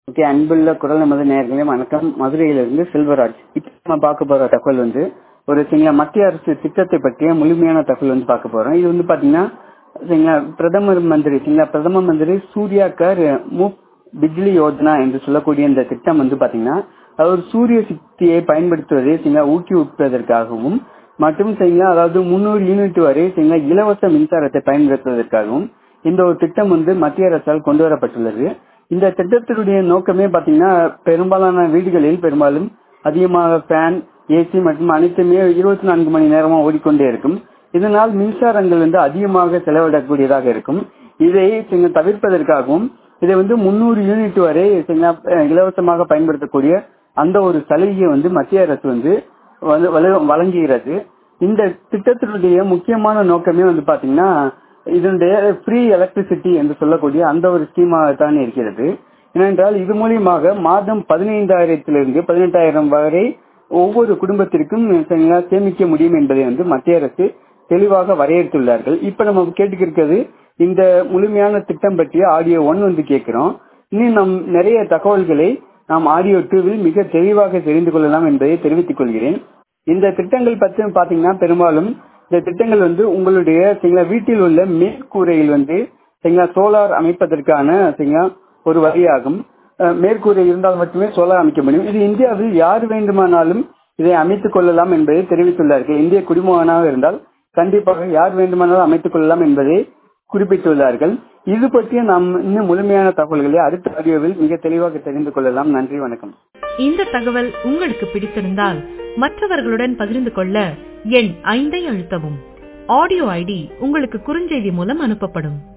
okay அன்புள்ள குரல் நமது நேர்களே வணக்கம் மதுரையிலிருந்து செல்வராஜ் இப்போ நம்ம பார்க்க போற தகவல் வந்து ஒரு சரிங்களா மத்திய அரசு திட்டத்தை பற்றிய முழுமையான தகவல் வந்து பார்க்க போறோம் இது வந்து பாத்தீங்கன்னா சரிங்களா பிரதமர் மந்திரி சரிங்களா பிரதம மந்திரி சூர்யா கர் முஃப்ட் பிஜ்லி யோஜனா என்று சொல்லக்கூடிய இந்த திட்டம் வந்து பாத்தீங்கன்னா அதாவது சூரிய சக்தியை பயன்படுத்துவதை சரிங்களா ஊக்குவிப்பதற்காகவும் மற்றும் சரிங்களா அதாவது முன்னூறு யூனிட் வரை சரிங்களா இலவச மின்சாரத்தை பயன்படுத்துவதற்காகவும் இந்த ஒரு திட்டம் வந்து மத்திய அரசால் கொண்டு வரப்பட்டுள்ளது இந்த திட்டத்தினுடைய நோக்கமே பாத்தீங்கன்னா பெரும்பாலான வீடுகளில் பெரும்பாலும் அதிகமாக ஃபேன் ஏசி மற்றும் அனைத்துமே இருபத்தி நான்கு மணி நேரமா ஓடிக்கொண்டே இருக்கும் இதனால் மின்சாரங்கள் வந்து அதிகமாக செலவிடக்கூடியதாக இருக்கும் இதை நீங்க தவிர்ப்பதற்காகவும் இதை வந்து முன்னூறு யூனிட் வரை சரிங்களா, அஹ், இலவசமாக பயன்படுத்தக்கூடிய அந்த ஒரு சலுகையை வந்து மத்திய அரசு வந்து வழ- வழ- வழங்குகிறது இந்த திட்டத்தினுடைய முக்கியமான நோக்கமே வந்து பாத்தீங்கன்னா இதனுடைய ஃப்ரீ எலக்ட்ரிசிட்டி என்று சொல்லக்கூடிய அந்த ஒரு ஸ்கீமாக தான் இருக்கிறது ஏனென்றால் இது மூலியமாக மாதம் பதினைந்தாயிரத்திலிருந்து பதினெட்டாயிரம் வரை ஒவ்வொரு குடும்பத்திற்கும் சரிங்களா, சேமிக்க முடியும் என்பதை வந்து மத்திய அரசு தெளிவாக வரையறுத்துள்ளார்கள் இப்ப நம்ம கேட்டுக்கிறது இந்த முழுமையான திட்டம் பற்றிய ஆடியோ ஒன் வந்து கேட்கிறோம் இன்னும் நம் நிறைய தகவல்களை நாம் ஆடியோ டூவில் மிக தெளிவாக தெரிந்து கொள்ளலாம் என்பதை தெரிவித்துக் கொள்கிறேன் இந்த திட்டங்கள் பற்றி பாத்தீங்கன்னா பெரும்பாலும் இந்த திட்டங்கள் வந்து உங்களுடைய சரிங்களா, வீட்டில் உள்ள மேற்கூரையில் வந்து சரிங்களா சோலார் அமைப்பதற்கான சரிங்களா ஒரு வழியாகும் அஹ், மேற்கூரை இருந்தால் மட்டுமே சோலார் அமைக்க முடியும் இது இந்தியாவில் யார் வேண்டுமானாலும் இதை அமைத்துக் கொள்ளலாம் என்பதை தெரிவித்துள்ளார்கள் இந்திய குடிமகனாக இருந்தால் கண்டிப்பாக யார் வேண்டுமானாலும் அமைத்துக் கொள்ளலாம் என்பதை குறிப்பிட்டுள்ளார்கள் இது பற்றிய நாம் இன்னும் முழுமையான தகவல்களை அடுத்த ஆடியோவில் மிக தெளிவாக தெரிந்து கொள்ளலாம் நன்றி வணக்கம் இந்த தகவல் உங்களுக்கு பிடித்திருந்தால் மற்றவர்களுடன் பகிர்ந்து கொள்ள எண் ஐந்தை அழுத்தவும் ஆடியோ ஐடி உங்களுக்கு குறுஞ்செய்தி மூலம் அனுப்பப்படும்